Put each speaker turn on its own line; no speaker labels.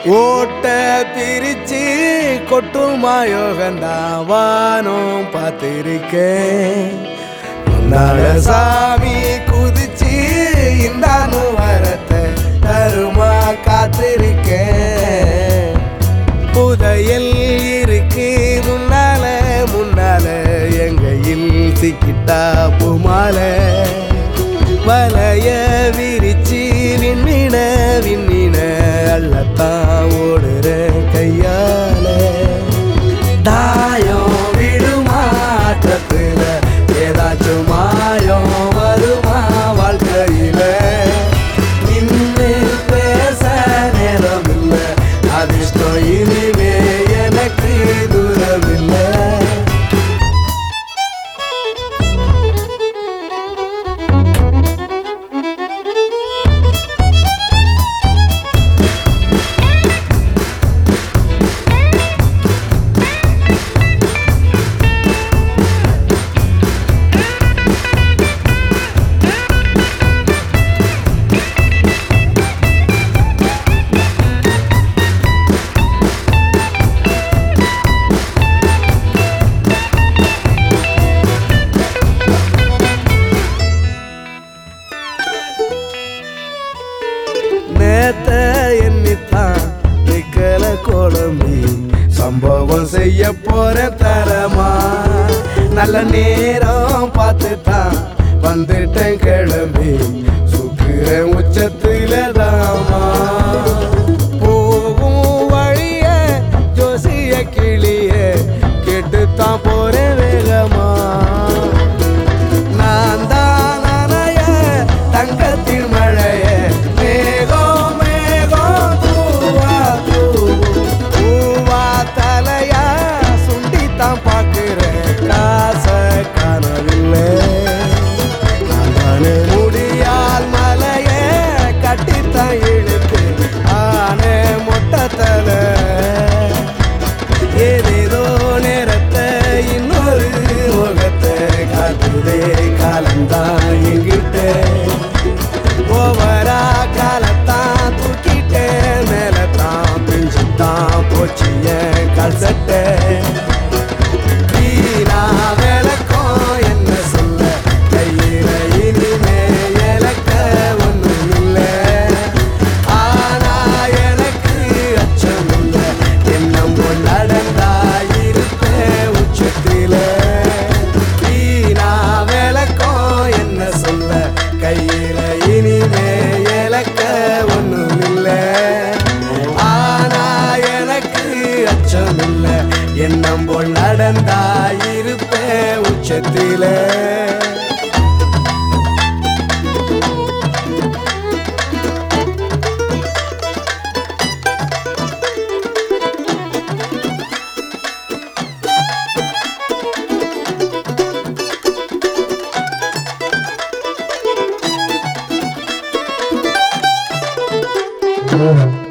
ஓட்ட பிரிச்சு கொட்டுமா யோகந்தான் வானம் பார்த்திருக்கேன் உன்னால சாமி குதிச்சு இந்தானு வரத்தை தருமா காத்திருக்கேன் புதையல் இருக்கு முன்னால முன்னால எங்கையில் சிக்கிட்டா பூமால வலைய விரிச்சு விண்ணின விண்ணின அள்ளத்தான் ஓடுற கையால தாயம் விடுமாற்றத்துல ஏதாச்சும் மாயம் வருமா வாழ்க்கையில நின்னு பேச நேரம் இல்ல அதிர்ஷ்டம் இனிமே எனக்கு தூரம் இல்லை நேத்த எண்ணித்தான் நிக்கல குழம்பி சம்பவம் செய்ய போற தரமா நல்ல நேரம் பார்த்துட்டான் வந்துட்டேன் கிளம்பி சுக்குறேன் உச்சத்துல தாமா போகும் வழிய ஜோசிய கிளிய கெட்டுத்தான் போறேன் வேகமா நான் தான் நனைய தங்கத்தில் மழைய மேகம் மேகம் தூவா தூவும். பூவா தலையா சுண்டித்தான் பார்க்கிறேன் காச காணவில்லை நான் தானே முடியால் மலைய கட்டித்தான் இழுத்து ஆனே மொட்டை தலை ஏதேதோ நேரத்தை இன்னொரு முகத்தை காட்டுதே காலந்தான் எங்கிட்ட ஓவரா காலத்தான் தூக்கிட்டே மேலத்தான் பிஞ்சுத்தான் போச்சு என் கால் சட்டை வீணா விளக்கம் என்ன சொல்ல கையில இனிமே இலக்க ஒண்ணும் இல்லை ஆனா எனக்கு அச்சம் இல்லை எண்ணம் போல் நடந்தா இருப்பேன் உச்சத்தில வீணா விளக்கம் என்ன சொல்ல கையில இனிமே இலக்க ஒண்ணும் இல்லை ஆனா எனக்கு அச்சம் இல்லை எண்ணம் போல் நடந்தா இருப்பேன் உச்சத்தில
Mm-hmm.